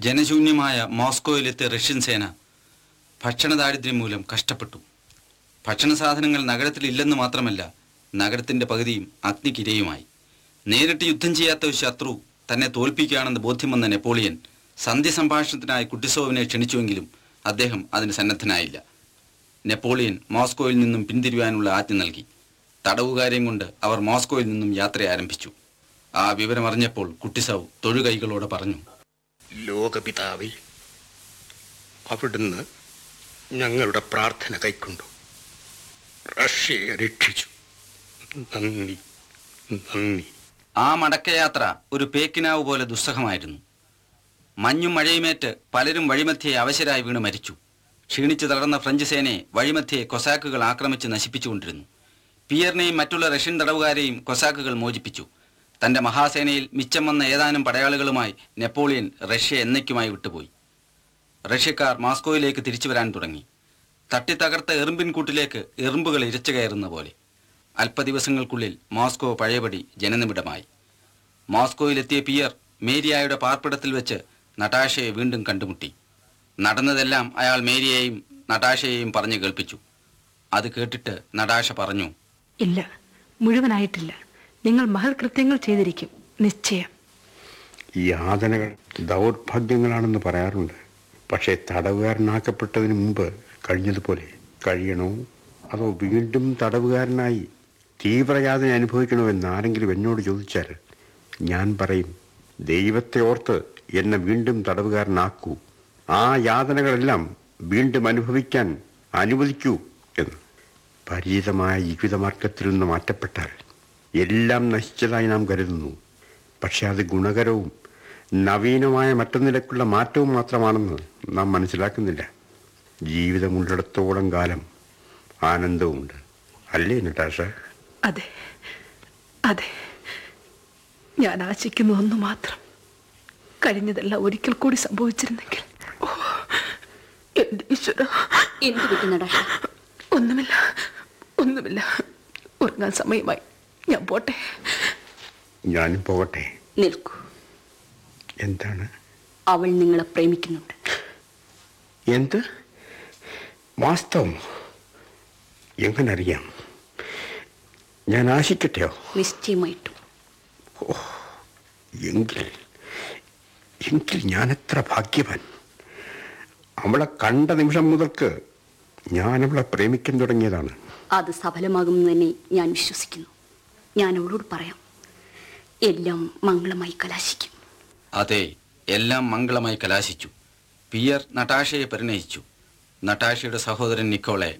ജനശൂന്യമായ മോസ്കോയിലെത്തിയ Russian സേന ഭക്ഷണദാരിദ്ര്യം മൂലം കഷ്ടപ്പെട്ടു ഭക്ഷണ സാധനങ്ങൾ നഗരത്തിൽ ഇല്ലെന്ന് മാത്രമല്ല നഗരത്തിന്റെ പകുതിയും അഗ്നിക്കിരയുമായി നേരിട്ട് യുദ്ധം ചെയ്യാത്ത ഒരു ശത്രു തന്നെ തോൽപ്പിക്കുകയാണെന്ന് ബോധ്യം വന്ന നെപ്പോളിയൻ സന്ധ്യ സംഭാഷണത്തിനായി കുട്ടിസോവിനെ ക്ഷണിച്ചുവെങ്കിലും അദ്ദേഹം അതിന് സന്നദ്ധനായില്ല നെപ്പോളിയൻ മോസ്കോയിൽ നിന്നും പിന്തിരിയാനുള്ള ആജ്ഞ നൽകി തടവുകാരെയും കൊണ്ട് അവർ മോസ്കോയിൽ നിന്നും യാത്ര ആരംഭിച്ചു ആ വിവരമറിഞ്ഞപ്പോൾ കുട്ടിസവ് തൊഴുകൈകളോട് പറഞ്ഞു ലോകപിതാവേ അവിടുന്ന് ഞങ്ങളുടെ പ്രാർത്ഥന കൈക്കൊണ്ടു റഷ്യയെ രക്ഷിച്ചു നന്ദി നന്ദി ആ മടക്കയാത്ര ഒരു പേക്കിനാവ് പോലെ ദുസ്സഹമായിരുന്നു മഞ്ഞും മഴയുമേറ്റ് പലരും വഴിമധ്യേ അവശരായി വീണ് മരിച്ചു ക്ഷീണിച്ചു തളർന്ന ഫ്രഞ്ച് സേനയെ വഴിമധ്യേ കൊസാക്കുകൾ ആക്രമിച്ച് നശിപ്പിച്ചുകൊണ്ടിരുന്നു പിയറിനെയും മറ്റുള്ള റഷ്യൻ തടവുകാരെയും കൊസാക്കുകൾ മോചിപ്പിച്ചു തന്റെ മഹാസേനയിൽ മിച്ചം വന്ന ഏതാനും പടയാളികളുമായി നെപ്പോളിയൻ റഷ്യ എന്നയ്ക്കുമായി വിട്ടുപോയി റഷ്യക്കാർ മാസ്കോയിലേക്ക് തിരിച്ചു വരാൻ തുടങ്ങി തട്ടിത്തകർത്ത എറുമ്പിൻ കൂട്ടിലേക്ക് എറുമ്പുകൾ ഇരച്ചു കയറുന്ന പോലെ അല്പദിവസങ്ങൾക്കുള്ളിൽ മോസ്കോ പഴയപടി ജനനിബിഡമായി മോസ്കോയിലെത്തിയ പിയർ മേരിയായുടെ പാർപ്പിടത്തിൽ വെച്ച് നടാഷയെ വീണ്ടും കണ്ടുമുട്ടി നടന്നതെല്ലാം അയാൾ മേരിയെയും നടാഷയെയും പറഞ്ഞു കേൾപ്പിച്ചു അത് കേട്ടിട്ട് നടാഷ പറഞ്ഞു ഇല്ല മുഴുവനായിട്ടില്ല നിങ്ങൾ മഹൽ കൃത്യങ്ങൾ ചെയ്തിരിക്കും നിശ്ചയം ഈ യാതനകൾ ദൗർഭാഗ്യങ്ങളാണെന്ന് പറയാറുണ്ട് പക്ഷേ തടവുകാരനാക്കപ്പെട്ടതിന് മുമ്പ് കഴിഞ്ഞതുപോലെ കഴിയണോ അതോ വീണ്ടും തടവുകാരനായി തീവ്രയാതന അനുഭവിക്കണോ എന്ന് ആരെങ്കിലും എന്നോട് ചോദിച്ചാൽ ഞാൻ പറയും ദൈവത്തെ ഓർത്ത് എന്നെ വീണ്ടും തടവുകാരനാക്കൂ ആ യാതനകളെല്ലാം വീണ്ടും അനുഭവിക്കാൻ അനുവദിക്കൂ എന്ന് പരിചിതമായ ജീവിതമാർഗത്തിൽ നിന്ന് മാറ്റപ്പെട്ടാൽ എല്ലാം നശിച്ചതായി നാം കരുതുന്നു പക്ഷെ അത് ഗുണകരവും നവീനമായ മറ്റൊന്നിലേക്കുള്ള മാറ്റവും മാത്രമാണെന്ന് നാം മനസ്സിലാക്കുന്നില്ല ജീവിതമുള്ളിടത്തോളം കാലം ആനന്ദവുമുണ്ട് അല്ലേ നട്ടാഷ അതെ അതെ ഞാൻ ആശിക്കുന്നു ഒന്ന് മാത്രം കഴിഞ്ഞതെല്ലാം ഒരിക്കൽ കൂടി സംഭവിച്ചിരുന്നെങ്കിൽ ഓ, എന്റെ ഈശ്വര എന്ത് പറ്റി നടാഷ ഒന്നുമില്ല ഒന്നുമില്ല ഉറങ്ങാൻ സമയമായി ഞാൻ പോട്ടെ ഞാനും പോകട്ടെ നിൽക്കൂ എന്താണ് അവൾ നിങ്ങളെ പ്രേമിക്കുന്നുണ്ട് എന്ത് വാസ്തവം എങ്ങനറിയാം ഞാൻ ആശിക്കട്ടെയോ നിശ്ചയമായിട്ടും എങ്കിൽ എങ്കിൽ ഞാൻ എത്ര ഭാഗ്യവാൻ അവളെ കണ്ട നിമിഷം മുതൽക്ക് ഞാൻ അവളെ പ്രേമിക്കാൻ തുടങ്ങിയതാണ് അത് സഫലമാകുമെന്ന് തന്നെ ഞാൻ വിശ്വസിക്കുന്നു ഞാൻ അവളോട് പറയാം എല്ലാം മംഗളമായി കലാശിക്കും അതെ എല്ലാം മംഗളമായി കലാശിച്ചു പിയർ നട്ടാഷയെ പരിണയിച്ചു നട്ടാഷയുടെ സഹോദരൻ നിക്കോളെ